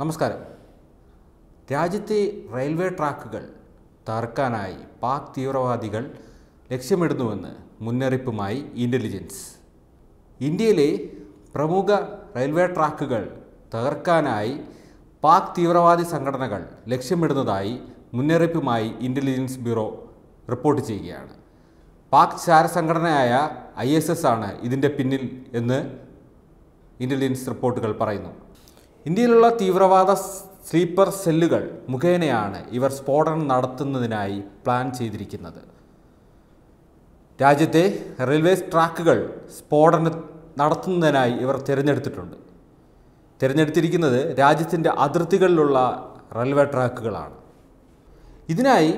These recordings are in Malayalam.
നമസ്കാരം രാജ്യത്തെ റെയിൽവേ ട്രാക്കുകൾ തകർക്കാനായി പാക് തീവ്രവാദികൾ ലക്ഷ്യമിടുന്നുവെന്ന് മുന്നറിയിപ്പുമായി ഇൻ്റലിജൻസ് ഇന്ത്യയിലെ പ്രമുഖ റെയിൽവേ ട്രാക്കുകൾ തകർക്കാനായി പാക് തീവ്രവാദി സംഘടനകൾ ലക്ഷ്യമിടുന്നതായി മുന്നറിയിപ്പുമായി ഇൻ്റലിജൻസ് ബ്യൂറോ റിപ്പോർട്ട് ചെയ്യുകയാണ് പാക് ചാരസംഘടനയായ ഐ എസ് എസ് ആണ് ഇതിൻ്റെ പിന്നിൽ എന്ന് ഇൻ്റലിജൻസ് റിപ്പോർട്ടുകൾ പറയുന്നു ഇന്ത്യയിലുള്ള തീവ്രവാദ സ്ലീപ്പർ സെല്ലുകൾ മുഖേനയാണ് ഇവർ സ്ഫോടനം നടത്തുന്നതിനായി പ്ലാൻ ചെയ്തിരിക്കുന്നത് രാജ്യത്തെ റെയിൽവേ ട്രാക്കുകൾ സ്ഫോടനം നടത്തുന്നതിനായി ഇവർ തിരഞ്ഞെടുത്തിട്ടുണ്ട് തിരഞ്ഞെടുത്തിരിക്കുന്നത് രാജ്യത്തിൻ്റെ അതിർത്തികളിലുള്ള റെയിൽവേ ട്രാക്കുകളാണ് ഇതിനായി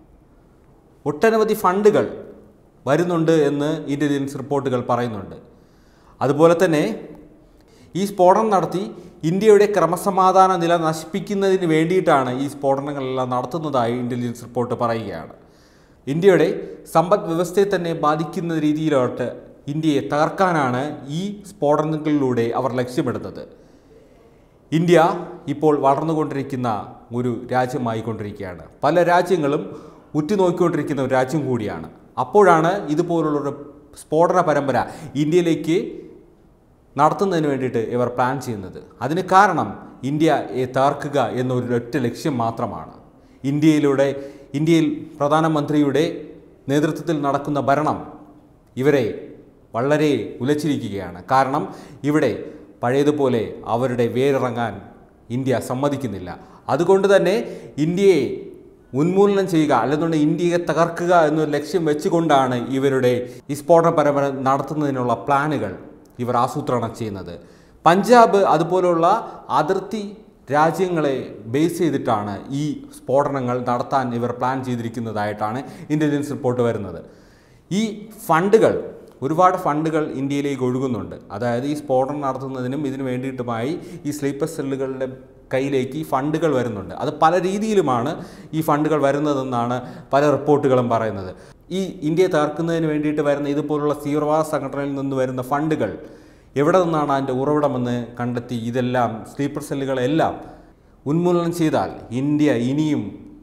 ഒട്ടനവധി ഫണ്ടുകൾ വരുന്നുണ്ട് എന്ന് ഇൻ്റലിജൻസ് റിപ്പോർട്ടുകൾ പറയുന്നുണ്ട് അതുപോലെ തന്നെ ഈ സ്ഫോടനം നടത്തി ഇന്ത്യയുടെ ക്രമസമാധാന നില നശിപ്പിക്കുന്നതിന് വേണ്ടിയിട്ടാണ് ഈ സ്ഫോടനങ്ങളെല്ലാം നടത്തുന്നതായി ഇൻ്റലിജൻസ് റിപ്പോർട്ട് പറയുകയാണ് ഇന്ത്യയുടെ സമ്പദ് വ്യവസ്ഥയെ തന്നെ ബാധിക്കുന്ന രീതിയിലോട്ട് ഇന്ത്യയെ തകർക്കാനാണ് ഈ സ്ഫോടനങ്ങളിലൂടെ അവർ ലക്ഷ്യമിടുന്നത് ഇന്ത്യ ഇപ്പോൾ വളർന്നുകൊണ്ടിരിക്കുന്ന ഒരു രാജ്യമായി കൊണ്ടിരിക്കുകയാണ് പല രാജ്യങ്ങളും ഉറ്റുനോക്കിക്കൊണ്ടിരിക്കുന്ന ഒരു രാജ്യം കൂടിയാണ് അപ്പോഴാണ് ഇതുപോലുള്ളൊരു സ്ഫോടന പരമ്പര ഇന്ത്യയിലേക്ക് നടത്തുന്നതിന് വേണ്ടിയിട്ട് ഇവർ പ്ലാൻ ചെയ്യുന്നത് അതിന് കാരണം ഇന്ത്യയെ തകർക്കുക എന്നൊരു ഒറ്റ ലക്ഷ്യം മാത്രമാണ് ഇന്ത്യയിലൂടെ ഇന്ത്യയിൽ പ്രധാനമന്ത്രിയുടെ നേതൃത്വത്തിൽ നടക്കുന്ന ഭരണം ഇവരെ വളരെ ഉലച്ചിരിക്കുകയാണ് കാരണം ഇവിടെ പഴയതുപോലെ അവരുടെ വേരിറങ്ങാൻ ഇന്ത്യ സമ്മതിക്കുന്നില്ല അതുകൊണ്ട് തന്നെ ഇന്ത്യയെ ഉന്മൂലനം ചെയ്യുക അല്ലെന്നുണ്ടെങ്കിൽ ഇന്ത്യയെ തകർക്കുക എന്നൊരു ലക്ഷ്യം വെച്ചുകൊണ്ടാണ് ഇവരുടെ ഈ സ്ഫോടന പരമ്പര നടത്തുന്നതിനുള്ള പ്ലാനുകൾ ഇവർ ആസൂത്രണം ചെയ്യുന്നത് പഞ്ചാബ് അതുപോലുള്ള അതിർത്തി രാജ്യങ്ങളെ ബേസ് ചെയ്തിട്ടാണ് ഈ സ്ഫോടനങ്ങൾ നടത്താൻ ഇവർ പ്ലാൻ ചെയ്തിരിക്കുന്നതായിട്ടാണ് ഇൻ്റലിജൻസ് റിപ്പോർട്ട് വരുന്നത് ഈ ഫണ്ടുകൾ ഒരുപാട് ഫണ്ടുകൾ ഇന്ത്യയിലേക്ക് ഒഴുകുന്നുണ്ട് അതായത് ഈ സ്ഫോടനം നടത്തുന്നതിനും ഇതിനു വേണ്ടിയിട്ടുമായി ഈ സ്ലീപ്പർ സെല്ലുകളുടെ കയ്യിലേക്ക് ഈ ഫണ്ടുകൾ വരുന്നുണ്ട് അത് പല രീതിയിലുമാണ് ഈ ഫണ്ടുകൾ വരുന്നതെന്നാണ് പല റിപ്പോർട്ടുകളും പറയുന്നത് ഈ ഇന്ത്യയെ തകർക്കുന്നതിന് വേണ്ടിയിട്ട് വരുന്ന ഇതുപോലുള്ള തീവ്രവാദ സംഘടനയിൽ നിന്ന് വരുന്ന ഫണ്ടുകൾ എവിടെ നിന്നാണ് അതിൻ്റെ ഉറവിടമെന്ന് കണ്ടെത്തി ഇതെല്ലാം സ്ലീപ്പർ സെല്ലുകളെല്ലാം ഉന്മൂലനം ചെയ്താൽ ഇന്ത്യ ഇനിയും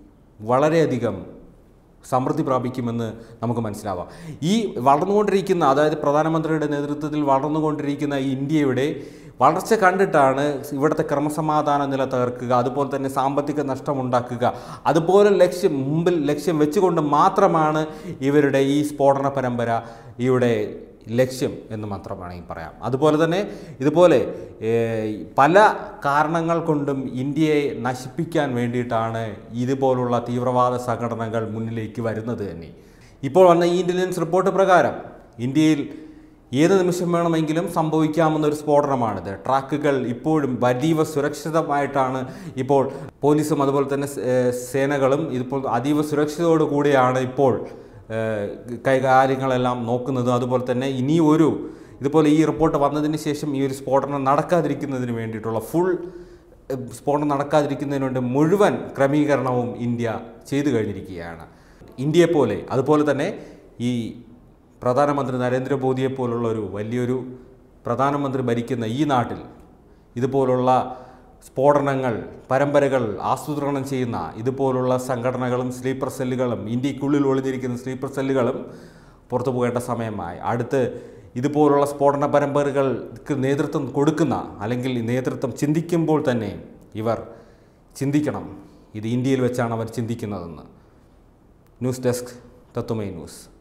വളരെയധികം സമൃദ്ധി പ്രാപിക്കുമെന്ന് നമുക്ക് മനസ്സിലാവാം ഈ വളർന്നുകൊണ്ടിരിക്കുന്ന അതായത് പ്രധാനമന്ത്രിയുടെ നേതൃത്വത്തിൽ വളർന്നുകൊണ്ടിരിക്കുന്ന ഇന്ത്യയുടെ വളർച്ച കണ്ടിട്ടാണ് ഇവിടുത്തെ ക്രമസമാധാന നില തകർക്കുക അതുപോലെ തന്നെ സാമ്പത്തിക നഷ്ടമുണ്ടാക്കുക അതുപോലെ ലക്ഷ്യം മുമ്പിൽ ലക്ഷ്യം വെച്ചുകൊണ്ട് മാത്രമാണ് ഇവരുടെ ഈ സ്ഫോടന പരമ്പര ഇവിടെ ലക്ഷ്യം എന്ന് മാത്രം വേണമെങ്കിൽ പറയാം അതുപോലെ തന്നെ ഇതുപോലെ ഏഹ്, പല കാരണങ്ങൾ കൊണ്ടും ഇന്ത്യയെ നശിപ്പിക്കാൻ വേണ്ടിയിട്ടാണ് ഇതുപോലുള്ള തീവ്രവാദ സംഘടനകൾ മുന്നിലേക്ക് വരുന്നത് തന്നെ ഇപ്പോൾ വന്ന ഈ ഇൻ്റലിജൻസ് റിപ്പോർട്ട് പ്രകാരം ഇന്ത്യയിൽ ഏത് നിമിഷം വേണമെങ്കിലും സംഭവിക്കാവുന്ന ഒരു സ്ഫോടനമാണിത് ട്രാക്കുകൾ ഇപ്പോഴും അതീവ സുരക്ഷിതമായിട്ടാണ് ഇപ്പോൾ പോലീസും അതുപോലെ തന്നെ സേ- ഏഹ് സേനകളും ഇതിപ്പോൾ അതീവ സുരക്ഷിതയോടു കൂടിയാണ് ഇപ്പോൾ ഏഹ് കൈകാര്യങ്ങളെല്ലാം നോക്കുന്നത് അതുപോലെ തന്നെ ഇനി ഒരു ഇതുപോലെ ഈ റിപ്പോർട്ട് വന്നതിന് ശേഷം ഈ ഒരു സ്ഫോടനം നടക്കാതിരിക്കുന്നതിന് വേണ്ടിയിട്ടുള്ള ഫുൾ ഏഹ് സ്ഫോടനം നടക്കാതിരിക്കുന്നതിന് വേണ്ടി മുഴുവൻ ക്രമീകരണവും ഇന്ത്യ ചെയ്തു കഴിഞ്ഞിരിക്കുകയാണ് ഇന്ത്യയെപ്പോലെ അതുപോലെ തന്നെ ഈ പ്രധാനമന്ത്രി നരേന്ദ്രമോദിയെ പോലുള്ള ഒരു വലിയൊരു പ്രധാനമന്ത്രി ഭരിക്കുന്ന ഈ നാട്ടിൽ ഇതുപോലുള്ള സ്ഫോടനങ്ങൾ പരമ്പരകൾ ആസൂത്രണം ചെയ്യുന്ന ഇതുപോലുള്ള സംഘടനകളും സ്ലീപ്പർ സെല്ലുകളും ഇന്ത്യക്കുള്ളിൽ ഒളിഞ്ഞിരിക്കുന്ന സ്ലീപ്പർ സെല്ലുകളും പുറത്തു പോകേണ്ട സമയമായി അടുത്ത് ഇതുപോലുള്ള സ്ഫോടന പരമ്പരകൾക്ക് നേതൃത്വം കൊടുക്കുന്ന അല്ലെങ്കിൽ നേതൃത്വം ചിന്തിക്കുമ്പോൾ തന്നെ ഇവർ ചിന്തിക്കണം ഇത് ഇന്ത്യയിൽ വെച്ചാണ് അവർ ചിന്തിക്കുന്നതെന്ന് ന്യൂസ് ഡെസ്ക് തത്വമൈ ന്യൂസ്